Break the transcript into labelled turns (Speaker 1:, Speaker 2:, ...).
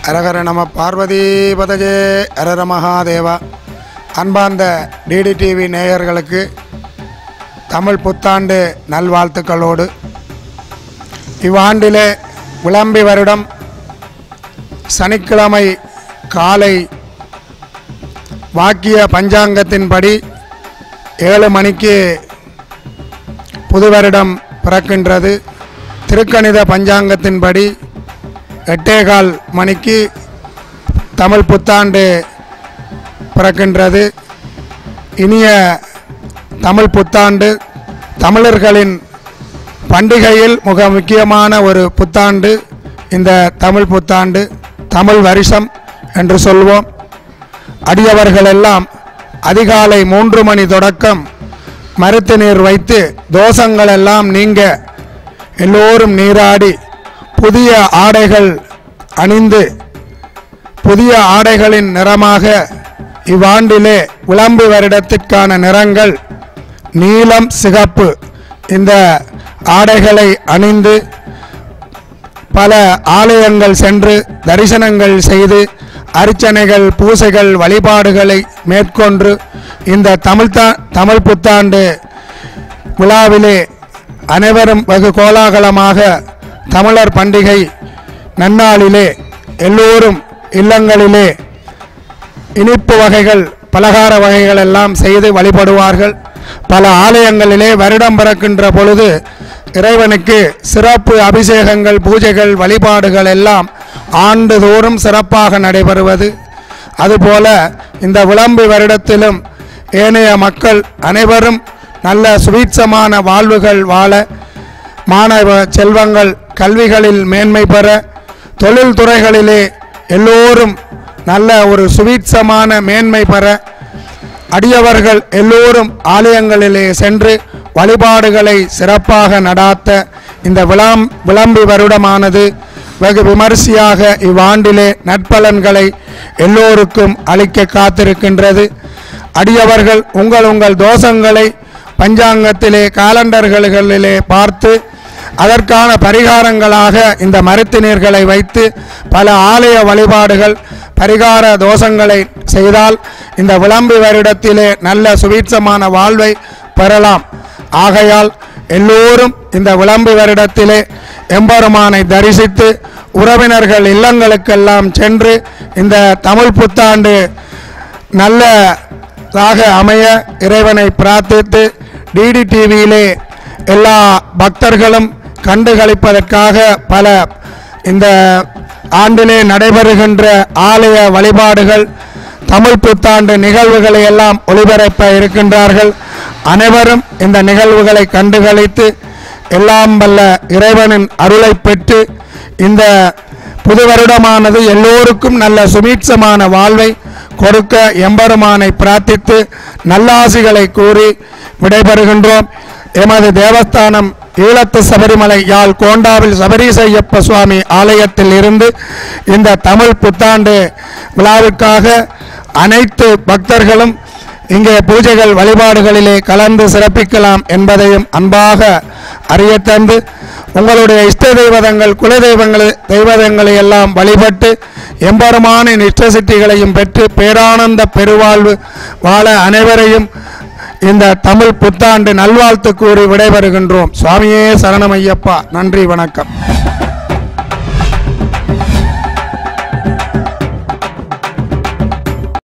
Speaker 1: அரகர நம பார்வதி பதஜே அரர மகாதேவா அன்பார்ந்த டிடி டிவி நேயர்களுக்கு தமிழ் புத்தாண்டு நல்வாழ்த்துக்களோடு இவ்வாண்டிலே விளம்பி வருடம் சனிக்கிழமை காலை வாக்கிய பஞ்சாங்கத்தின்படி ஏழு மணிக்கு புது வருடம் பிறக்கின்றது திருக்கணித பஞ்சாங்கத்தின்படி எட்டேகால் மணிக்கு தமிழ் புத்தாண்டு பிறக்கின்றது இனிய தமிழ் புத்தாண்டு தமிழர்களின் பண்டிகையில் மிக முக்கியமான ஒரு புத்தாண்டு இந்த தமிழ் புத்தாண்டு தமிழ் வருஷம் என்று சொல்வோம் அடியவர்களெல்லாம் அதிகாலை மூன்று மணி தொடக்கம் மருத்து நீர் வைத்து தோஷங்கள் எல்லாம் நீங்க எல்லோரும் நீராடி புதிய ஆடைகள் அணிந்து புதிய ஆடைகளின் நிறமாக இவ்வாண்டிலே விளம்பு வருடத்திற்கான நிறங்கள் நீலம் சிகப்பு இந்த ஆடைகளை அணிந்து பல ஆலயங்கள் சென்று தரிசனங்கள் செய்து அர்ச்சனைகள் பூசைகள் வழிபாடுகளை மேற்கொண்டு இந்த தமிழ் தா தமிழ் புத்தாண்டு விழாவிலே அனைவரும் வெகு கோலாகலமாக தமிழர் பண்டிகை நன்னாளிலே எல்லோரும் இல்லங்களிலே இனிப்பு வகைகள் பலகார வகைகள் எல்லாம் செய்து வழிபடுவார்கள் பல ஆலயங்களிலே வருடம் பிறக்கின்ற பொழுது இறைவனுக்கு சிறப்பு அபிஷேகங்கள் பூஜைகள் வழிபாடுகள் எல்லாம் ஆண்டுதோறும் சிறப்பாக நடைபெறுவது அதுபோல இந்த விளம்பு வருடத்திலும் ஏனைய மக்கள் அனைவரும் நல்ல சுவீட்சமான வாழ்வுகள் வாழ மாணவ செல்வங்கள் கல்விகளில் மேன்மை பெற தொழில் துறைகளிலே எல்லோரும் நல்ல ஒரு சுவீட்சமான மேன்மை பெற அடியவர்கள் எல்லோரும் ஆலயங்களிலே சென்று வழிபாடுகளை சிறப்பாக நடாத்த இந்த விளாம் விளம்பி வருடமானது வெகு விமரிசையாக இவ்வாண்டிலே நற்பலன்களை எல்லோருக்கும் அளிக்க காத்திருக்கின்றது அடியவர்கள் உங்கள் உங்கள் தோஷங்களை பஞ்சாங்கத்திலே காலண்டர்களிலே பார்த்து அதற்கான பரிகாரங்களாக இந்த மருத்துநீர்களை வைத்து பல ஆலய வழிபாடுகள் பரிகார தோஷங்களை செய்தால் இந்த விளம்பி வருடத்திலே நல்ல சுவீட்சமான வாழ்வை பெறலாம் ஆகையால் எல்லோரும் இந்த விளம்பி வருடத்திலே எம்பெருமானை தரிசித்து உறவினர்கள் இல்லங்களுக்கெல்லாம் சென்று இந்த தமிழ் புத்தாண்டு நல்லதாக அமைய இறைவனை பிரார்த்தித்து டிடி டிவியிலே எல்லா பக்தர்களும் கண்டுகளிப்பதற்காக பல இந்த ஆண்டிலே நடைபெறுகின்ற ஆலய வழிபாடுகள் தமிழ் புத்தாண்டு நிகழ்வுகளை எல்லாம் ஒளிபரப்ப இருக்கின்றார்கள் அனைவரும் இந்த நிகழ்வுகளை கண்டுகளித்து எல்லாம் வல்ல இறைவனின் அருளை பெற்று இந்த புது வருடமானது எல்லோருக்கும் நல்ல சுமீட்சமான வாழ்வை கொடுக்க எம்பெருமானை பிரார்த்தித்து நல்லாசிகளை கூறி விடைபெறுகின்றோம் எமது தேவஸ்தானம் ஈழத்து சபரிமலை யாழ் கோண்டாவில் சபரீசையப்ப சுவாமி ஆலயத்தில் இருந்து இந்த தமிழ் புத்தாண்டு விழாவுக்காக அனைத்து பக்தர்களும் இங்கே பூஜைகள் வழிபாடுகளிலே கலந்து சிறப்பிக்கலாம் என்பதையும் அன்பாக அறிய தந்து உங்களுடைய இஷ்ட தெய்வதங்கள் குல தெய்வங்களை தெய்வதங்களை எல்லாம் வழிபட்டு எம்பெருமானின் இஷ்ட சித்திகளையும் பெற்று பேரானந்த பெருவாழ்வு வாழ அனைவரையும் இந்த தமிழ் புத்தாண்டு நல்வாழ்த்து கூறி விடைபெறுகின்றோம் சுவாமியே சரணமையப்பா நன்றி வணக்கம்